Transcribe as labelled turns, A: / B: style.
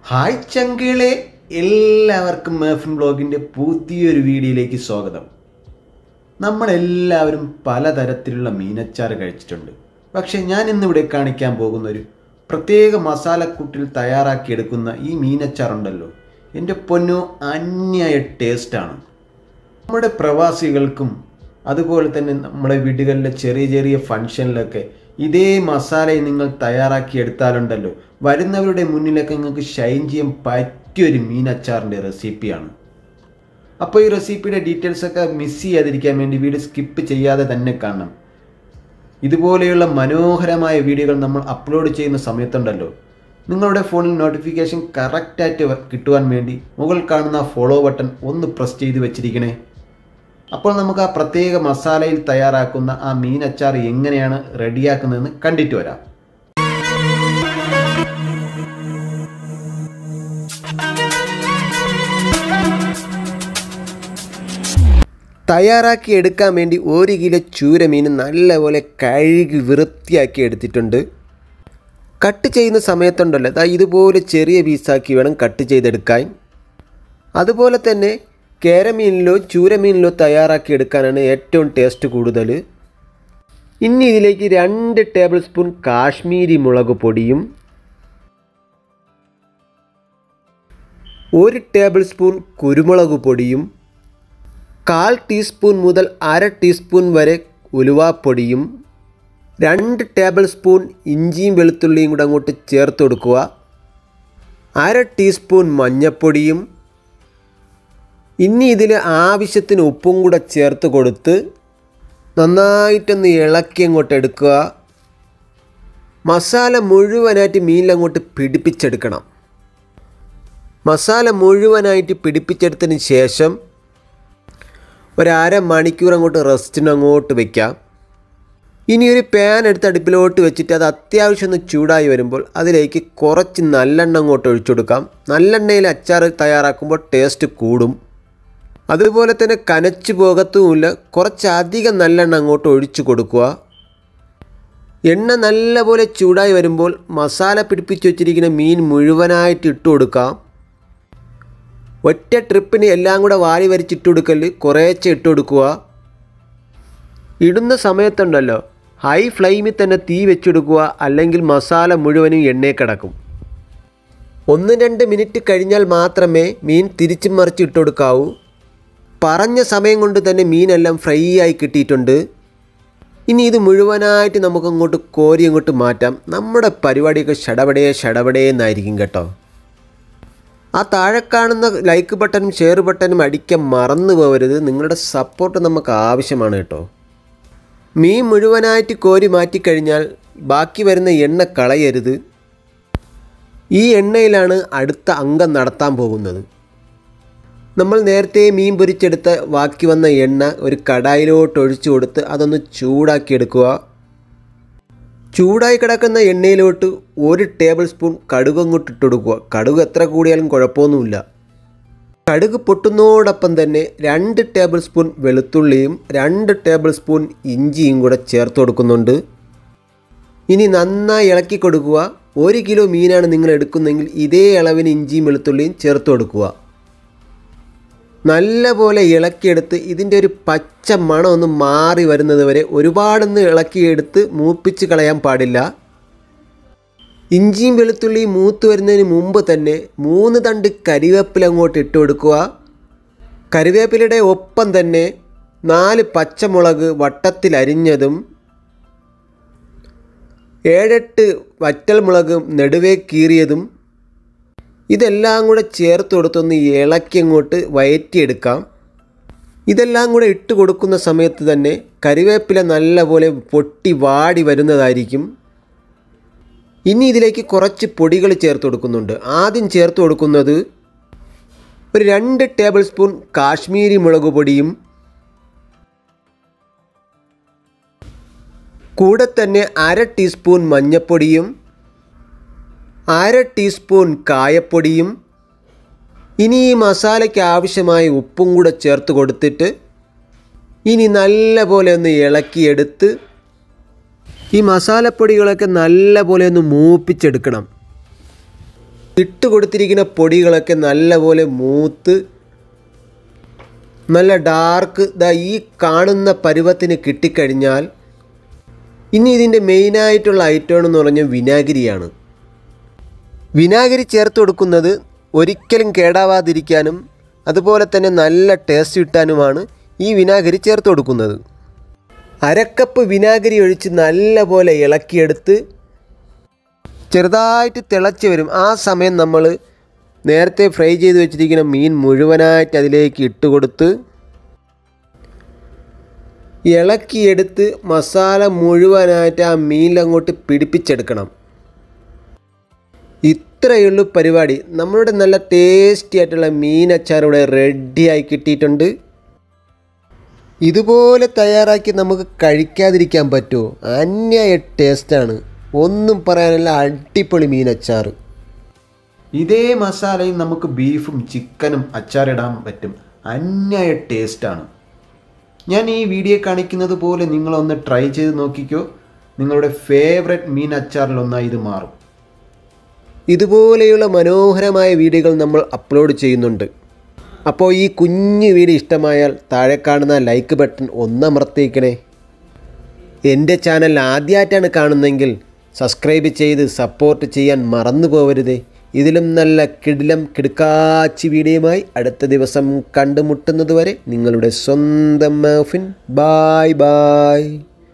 A: hi ചങ്കിളെ എല്ലാവർക്കും മേഫിൻ ബ്ലോഗിൻ്റെ പുതിയൊരു വീഡിയോയിലേക്ക് സ്വാഗതം നമ്മളെല്ലാവരും പലതരത്തിലുള്ള മീനച്ചാറ് കഴിച്ചിട്ടുണ്ട് പക്ഷേ ഞാൻ ഇന്നിവിടെ കാണിക്കാൻ പോകുന്ന ഒരു പ്രത്യേക മസാലക്കൂട്ടിൽ തയ്യാറാക്കിയെടുക്കുന്ന ഈ മീനച്ചാറുണ്ടല്ലോ എൻ്റെ പൊന്നോ അന്യായ ടേസ്റ്റാണ് നമ്മുടെ പ്രവാസികൾക്കും അതുപോലെ തന്നെ നമ്മുടെ വീടുകളിലെ ചെറിയ ചെറിയ ഫംഗ്ഷനിലൊക്കെ ഇതേ മസാല നിങ്ങൾ തയ്യാറാക്കി എടുത്താലുണ്ടല്ലോ വരുന്നവരുടെ മുന്നിലൊക്കെ നിങ്ങൾക്ക് ഷൈൻ ചെയ്യാൻ പറ്റിയൊരു മീനച്ചാറിൻ്റെ റെസിപ്പിയാണ് അപ്പോൾ ഈ റെസിപ്പിയുടെ ഡീറ്റെയിൽസ് ഒക്കെ മിസ് ചെയ്യാതിരിക്കാൻ വേണ്ടി വീഡിയോ സ്കിപ്പ് ചെയ്യാതെ തന്നെ കാണണം ഇതുപോലെയുള്ള മനോഹരമായ വീഡിയോകൾ നമ്മൾ അപ്ലോഡ് ചെയ്യുന്ന സമയത്തുണ്ടല്ലോ നിങ്ങളുടെ ഫോണിൽ നോട്ടിഫിക്കേഷൻ കറക്റ്റായിട്ട് കിട്ടുവാൻ വേണ്ടി മുകളിൽ കാണുന്ന ഫോളോ ബട്ടൺ ഒന്ന് പ്രസ് ചെയ്ത് വെച്ചിരിക്കണേ അപ്പോൾ നമുക്ക് ആ പ്രത്യേക മസാലയിൽ തയ്യാറാക്കുന്ന ആ മീൻ അച്ചാർ എങ്ങനെയാണ് റെഡിയാക്കുന്നതെന്ന് കണ്ടിട്ട് വരാം തയ്യാറാക്കി എടുക്കാൻ വേണ്ടി ഒരു കിലോ ചൂരമീൻ നല്ലപോലെ കഴുകി വൃത്തിയാക്കി എടുത്തിട്ടുണ്ട് കട്ട് ചെയ്യുന്ന സമയത്തുണ്ടല്ലോ ദാ ഇതുപോലെ ചെറിയ പീസാക്കി വേണം കട്ട് ചെയ്തെടുക്കാൻ അതുപോലെ തന്നെ കേരമീനിലോ ചൂരമീനിലോ തയ്യാറാക്കി എടുക്കാനാണ് ഏറ്റവും ടേസ്റ്റ് കൂടുതൽ ഇനി ഇതിലേക്ക് രണ്ട് ടേബിൾ സ്പൂൺ കാശ്മീരി മുളക് പൊടിയും ഒരു ടേബിൾ സ്പൂൺ കുരുമുളക് പൊടിയും കാൽ ടീസ്പൂൺ മുതൽ അര ടീസ്പൂൺ വരെ ഉലുവാപ്പൊടിയും രണ്ട് ടേബിൾ സ്പൂൺ ഇഞ്ചിയും വെളുത്തുള്ളിയും കൂടെ അങ്ങോട്ട് ചേർത്ത് കൊടുക്കുക അര ടീസ്പൂൺ മഞ്ഞൾപ്പൊടിയും ഇനി ഇതിൽ ആവശ്യത്തിന് ഉപ്പും കൂടെ ചേർത്ത് കൊടുത്ത് നന്നായിട്ടൊന്ന് ഇളക്കി അങ്ങോട്ട് എടുക്കുക മസാല മുഴുവനായിട്ട് മീനിലങ്ങോട്ട് പിടിപ്പിച്ചെടുക്കണം മസാല മുഴുവനായിട്ട് പിടിപ്പിച്ചെടുത്തതിന് ശേഷം ഒരു അര മണിക്കൂർ അങ്ങോട്ട് റെസ്റ്റിന് അങ്ങോട്ട് വെക്കാം ഇനി ഒരു പാൻ എടുത്ത് അടുപ്പിലോട്ട് വെച്ചിട്ട് അത് അത്യാവശ്യം ഒന്ന് ചൂടായി വരുമ്പോൾ അതിലേക്ക് കുറച്ച് നല്ലെണ്ണ അങ്ങോട്ട് ഒഴിച്ചു കൊടുക്കാം നല്ലെണ്ണയിൽ അച്ചാർ തയ്യാറാക്കുമ്പോൾ ടേസ്റ്റ് കൂടും അതുപോലെ തന്നെ കനച്ചു പോകത്തുമില്ല കുറച്ചധികം നല്ലെണ്ണ അങ്ങോട്ട് ഒഴിച്ചു കൊടുക്കുക എണ്ണ നല്ലപോലെ ചൂടായി വരുമ്പോൾ മസാല പിടിപ്പിച്ച് വെച്ചിരിക്കുന്ന മീൻ മുഴുവനായിട്ട് ഇട്ട് കൊടുക്കാം ഒറ്റ ട്രിപ്പിന് എല്ലാം കൂടെ വാരി വരിച്ചിട്ട് കൊടുക്കൽ കുറേശ്ശെ ഇട്ട് കൊടുക്കുക ഇടുന്ന സമയത്തുണ്ടല്ലോ ഹൈ ഫ്ലെയിമിൽ തന്നെ തീ വെച്ചെടുക്കുക അല്ലെങ്കിൽ മസാല മുഴുവനും എണ്ണയിൽ കിടക്കും ഒന്ന് രണ്ട് മിനിറ്റ് കഴിഞ്ഞാൽ മാത്രമേ മീൻ തിരിച്ചും മറിച്ച് ഇട്ട് കൊടുക്കാവൂ പറഞ്ഞ സമയം കൊണ്ട് തന്നെ മീനെല്ലാം ഫ്രൈ ആയി കിട്ടിയിട്ടുണ്ട് ഇനി ഇത് മുഴുവനായിട്ട് നമുക്കങ്ങോട്ട് കോരി അങ്ങോട്ട് മാറ്റാം നമ്മുടെ പരിപാടിയൊക്കെ ഷടപടേ ഷടപടേ എന്നായിരിക്കും കേട്ടോ ആ താഴെ കാണുന്ന ലൈക്ക് ബട്ടണും ഷെയർ ബട്ടണും അടിക്കാൻ മറന്നു പോകരുത് നിങ്ങളുടെ സപ്പോർട്ട് നമുക്ക് ആവശ്യമാണ് കേട്ടോ മീൻ മുഴുവനായിട്ട് കോരി മാറ്റിക്കഴിഞ്ഞാൽ ബാക്കി വരുന്ന എണ്ണ കളയരുത് ഈ എണ്ണയിലാണ് അടുത്ത അംഗം നടത്താൻ പോകുന്നത് നമ്മൾ നേരത്തെ മീൻ പൊരിച്ചെടുത്ത ബാക്കി വന്ന എണ്ണ ഒരു കടായിലോട്ട് ഒഴിച്ചു കൊടുത്ത് അതൊന്ന് ചൂടാക്കി എടുക്കുക ചൂടായി കിടക്കുന്ന എണ്ണയിലോട്ട് ഒരു ടേബിൾ സ്പൂൺ കടുക് അങ്ങോട്ട് ഇട്ട് കൊടുക്കുക കടുക് എത്ര കൂടിയാലും കുഴപ്പമൊന്നുമില്ല കടുക് പൊട്ടുന്നതോടൊപ്പം തന്നെ രണ്ട് ടേബിൾ സ്പൂൺ വെളുത്തുള്ളിയും രണ്ട് ടേബിൾ സ്പൂൺ ഇഞ്ചിയും കൂടെ ചേർത്ത് കൊടുക്കുന്നുണ്ട് ഇനി നന്നായി ഇളക്കി കൊടുക്കുക ഒരു കിലോ മീനാണ് നിങ്ങൾ എടുക്കുന്നതെങ്കിൽ ഇതേ അളവിന് ഇഞ്ചിയും വെളുത്തുള്ളിയും ചേർത്ത് കൊടുക്കുക നല്ലപോലെ ഇളക്കിയെടുത്ത് ഇതിൻ്റെ ഒരു പച്ച മണം ഒന്ന് മാറി വരുന്നത് വരെ ഒരുപാടൊന്ന് ഇളക്കിയെടുത്ത് മൂപ്പിച്ച് കളയാൻ പാടില്ല ഇഞ്ചിയും വെളുത്തുള്ളിയും മൂത്ത് വരുന്നതിന് മുമ്പ് തന്നെ മൂന്ന് തണ്ട് കരിവേപ്പില അങ്ങോട്ട് ഇട്ട് കൊടുക്കുക കറിവേപ്പിലയുടെ ഒപ്പം തന്നെ നാല് പച്ചമുളക് വട്ടത്തിൽ അരിഞ്ഞതും ഏഴെട്ട് വറ്റൽമുളക് നെടുവേ കീറിയതും ഇതെല്ലാം കൂടെ ചേർത്ത് കൊടുത്തൊന്ന് ഇളക്കി അങ്ങോട്ട് വയറ്റിയെടുക്കാം ഇതെല്ലാം കൂടെ ഇട്ട് കൊടുക്കുന്ന സമയത്ത് തന്നെ കറിവേപ്പില നല്ലപോലെ പൊട്ടി വാടി വരുന്നതായിരിക്കും ഇനി ഇതിലേക്ക് കുറച്ച് പൊടികൾ ചേർത്ത് കൊടുക്കുന്നുണ്ട് ആദ്യം ചേർത്ത് കൊടുക്കുന്നത് ഒരു രണ്ട് ടേബിൾ സ്പൂൺ കാശ്മീരി മുളക് പൊടിയും കൂടെ തന്നെ അര ടീസ്പൂൺ മഞ്ഞൾപ്പൊടിയും അര ടീസ്പൂൺ കായപ്പൊടിയും ഇനി ഈ മസാലയ്ക്ക് ആവശ്യമായ ഉപ്പും കൂടെ ചേർത്ത് കൊടുത്തിട്ട് ഇനി നല്ലപോലെ ഒന്ന് ഇളക്കിയെടുത്ത് ഈ മസാലപ്പൊടികളൊക്കെ നല്ലപോലെ ഒന്ന് മൂപ്പിച്ചെടുക്കണം
B: ഇട്ട് കൊടുത്തിരിക്കുന്ന പൊടികളൊക്കെ നല്ലപോലെ മൂത്ത് നല്ല ഡാർക്ക് ദാ ഈ കാണുന്ന പരുവത്തിന് കിട്ടിക്കഴിഞ്ഞാൽ ഇനി ഇതിൻ്റെ മെയിനായിട്ടുള്ള ഐറ്റം എന്ന് പറഞ്ഞാൽ വിനാഗിരിയാണ് വിനാഗിരി ചേർത്ത് കൊടുക്കുന്നത് ഒരിക്കലും കേടാവാതിരിക്കാനും അതുപോലെ തന്നെ നല്ല ടേസ്റ്റ് കിട്ടാനുമാണ് ഈ വിനാഗിരി ചേർത്ത് കൊടുക്കുന്നത് അരക്കപ്പ് വിനാഗിരി ഒഴിച്ച് നല്ലപോലെ ഇളക്കിയെടുത്ത് ചെറുതായിട്ട് തിളച്ച് വരും ആ സമയം നമ്മൾ നേരത്തെ ഫ്രൈ ചെയ്ത് വെച്ചിരിക്കുന്ന മീൻ മുഴുവനായിട്ട് അതിലേക്ക് ഇട്ട് കൊടുത്ത് ഇളക്കിയെടുത്ത് മസാല മുഴുവനായിട്ട് ആ മീനിലങ്ങോട്ട് പിടിപ്പിച്ചെടുക്കണം ഇത്രയുള്ളൂ പരിപാടി നമ്മളുടെ നല്ല ടേസ്റ്റി ആയിട്ടുള്ള മീൻ അച്ചാർ ഇവിടെ റെഡിയായി കിട്ടിയിട്ടുണ്ട് ഇതുപോലെ തയ്യാറാക്കി നമുക്ക് കഴിക്കാതിരിക്കാൻ പറ്റുമോ അന്യായ ടേസ്റ്റാണ് ഒന്നും പറയാനല്ല അടിപൊളി മീൻ അച്ചാർ
A: ഇതേ മസാലയും നമുക്ക് ബീഫും ചിക്കനും അച്ചാറിടാൻ പറ്റും അന്യായ ടേസ്റ്റാണ് ഞാൻ ഈ വീഡിയോ കാണിക്കുന്നത് പോലെ നിങ്ങളൊന്ന് ട്രൈ ചെയ്ത് നോക്കിക്കോ നിങ്ങളുടെ ഫേവററ്റ് മീൻ അച്ചാറിലൊന്നായി ഇത് മാറും
B: ഇതുപോലെയുള്ള മനോഹരമായ വീഡിയോകൾ നമ്മൾ അപ്ലോഡ് ചെയ്യുന്നുണ്ട് അപ്പോൾ ഈ കുഞ്ഞു വീഡിയോ ഇഷ്ടമായാൽ താഴെ കാണുന്ന ലൈക്ക് ബട്ടൺ ഒന്നമർത്തിക്കണേ എൻ്റെ ചാനൽ ആദ്യമായിട്ടാണ് കാണുന്നതെങ്കിൽ സബ്സ്ക്രൈബ് ചെയ്ത് സപ്പോർട്ട് ചെയ്യാൻ മറന്നു പോകരുതേ ഇതിലും നല്ല കിടിലം കിടുക്കാച്ചി വീഡിയോയുമായി അടുത്ത ദിവസം കണ്ടുമുട്ടുന്നത് വരെ നിങ്ങളുടെ സ്വന്തം മഫിൻ ബായ് ബായ്